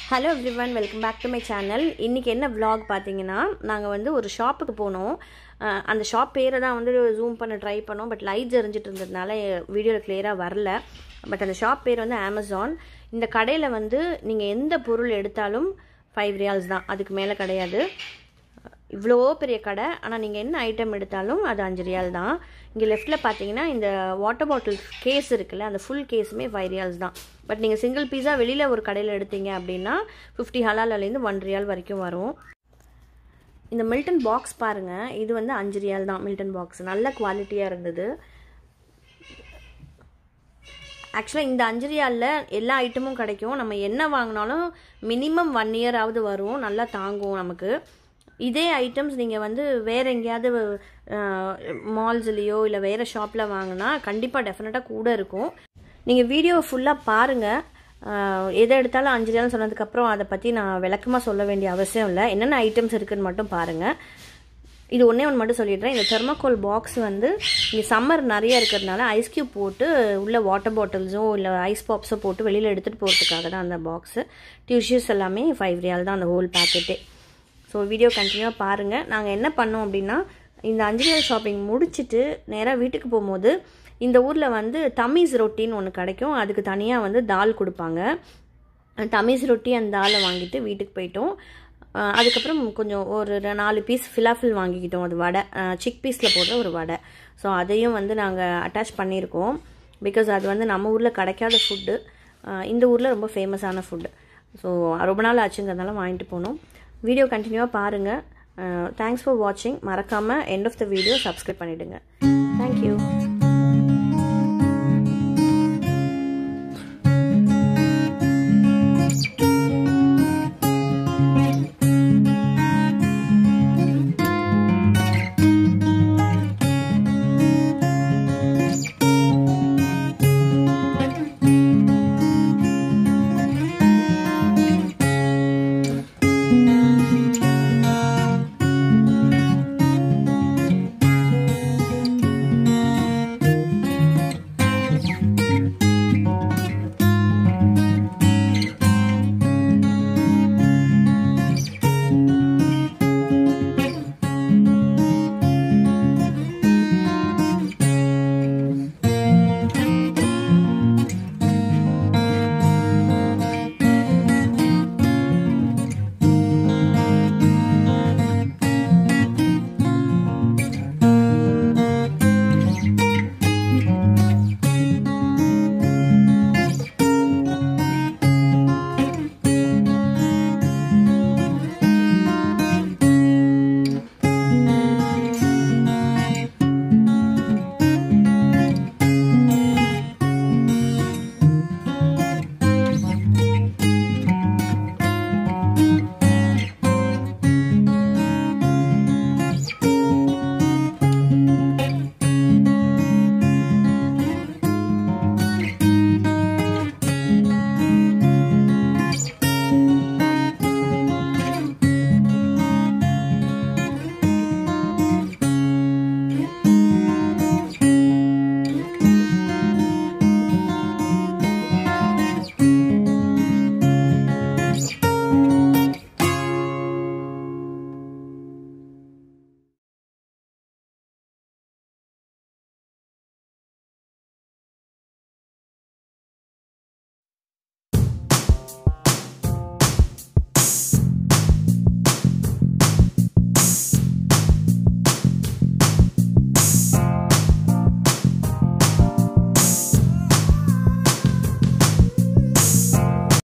hello everyone welcome back to my channel இன்றைக்கி என்ன vlog பார்த்தீங்கன்னா நாங்கள் வந்து ஒரு ஷாப்புக்கு போனோம் அஹ் அந்த ஷாப் பேரை தான் வந்து ஜூம் பண்ண ட்ரை பண்ணோம் பட் லைட்ஸ் எரிஞ்சிட்டு இருந்ததுனால வீடியோவில் கிளியராக வரல பட் அந்த ஷாப் பேர் வந்து அமேசான் இந்த கடையில் வந்து நீங்கள் எந்த பொருள் எடுத்தாலும் ஃபைவ் ரியால்ஸ் தான் அதுக்கு மேலே கிடையாது இவ்வளோ பெரிய கடை ஆனால் நீங்கள் என்ன ஐட்டம் எடுத்தாலும் அது அஞ்சு ரியால் தான் இங்கே லெஃப்ட்டில் பார்த்தீங்கன்னா இந்த வாட்டர் பாட்டில் கேஸ் இருக்குல்ல அந்த ஃபுல் கேஸுமே ஃபைவ் ரியால்ஸ் தான் பட் நீங்கள் சிங்கிள் பீஸா வெளியில் ஒரு கடையில் எடுத்தீங்க அப்படின்னா ஃபிஃப்டி ஹலாலேருந்து ஒன் ரியால் வரைக்கும் வரும் இந்த மில்டன் பாக்ஸ் பாருங்கள் இது வந்து அஞ்சு ரியால் தான் மில்டன் பாக்ஸ் நல்ல குவாலிட்டியாக இருந்தது ஆக்சுவலாக இந்த அஞ்சு ரியாலில் எல்லா ஐட்டமும் கிடைக்கும் நம்ம என்ன வாங்கினாலும் மினிமம் ஒன் இயராவது வரும் நல்லா தாங்கும் நமக்கு இதே ஐட்டம்ஸ் நீங்கள் வந்து வேறு எங்கேயாவது மால்ஸ்லேயோ இல்லை வேறு ஷாப்பில் வாங்கினா கண்டிப்பாக டெஃபினட்டாக கூட இருக்கும் நீங்கள் வீடியோ ஃபுல்லாக பாருங்கள் எதை எடுத்தாலும் அஞ்சு ரியால் சொன்னதுக்கப்புறம் அதை பற்றி நான் விளக்கமாக சொல்ல வேண்டிய அவசியம் இல்லை என்னென்ன ஐட்டம்ஸ் இருக்குதுன்னு மட்டும் பாருங்கள் இது ஒன்றே ஒன்று மட்டும் சொல்லிடுறேன் இந்த தெர்மாக்கோல் பாக்ஸ் வந்து இங்கே சம்மர் நிறைய இருக்கிறதுனால ஐஸ் க்யூப் போட்டு உள்ள வாட்டர் பாட்டில்ஸோ இல்லை ஐஸ் பாப்ஸோ போட்டு வெளியில் எடுத்துகிட்டு போகிறதுக்காக தான் அந்த பாக்ஸு டியூஷஸ் எல்லாமே ஃபைவ் ரியால் தான் அந்த ஹோல் பேக்கெட்டே ஸோ வீடியோ கண்டினியூவாக பாருங்கள் நாங்கள் என்ன பண்ணோம் அப்படின்னா இந்த அஞ்சு ரியால் ஷாப்பிங் முடிச்சுட்டு நேராக வீட்டுக்கு போகும்போது இந்த ஊரில் வந்து தமீஸ் ரொட்டின்னு ஒன்று கிடைக்கும் அதுக்கு தனியாக வந்து தால் கொடுப்பாங்க தமீஸ் ரொட்டி அந்த தாலை வாங்கிட்டு வீட்டுக்கு போயிட்டோம் அதுக்கப்புறம் கொஞ்சம் ஒரு நாலு பீஸ் ஃபிலாஃபில் வாங்கிக்கிட்டோம் அது வடை சிக் பீஸில் போடுற ஒரு வடை ஸோ அதையும் வந்து நாங்கள் அட்டாச் பண்ணியிருக்கோம் பிகாஸ் அது வந்து நம்ம ஊரில் கிடைக்காத ஃபுட்டு இந்த ஊரில் ரொம்ப ஃபேமஸான ஃபுட்டு ஸோ ரொம்ப நாள் ஆச்சுங்கிறதுனால வாங்கிட்டு போனோம் வீடியோ கண்டினியூவாக பாருங்கள் தேங்க்ஸ் ஃபார் வாட்சிங் மறக்காமல் end of the video subscribe பண்ணிவிடுங்க தேங்க்யூ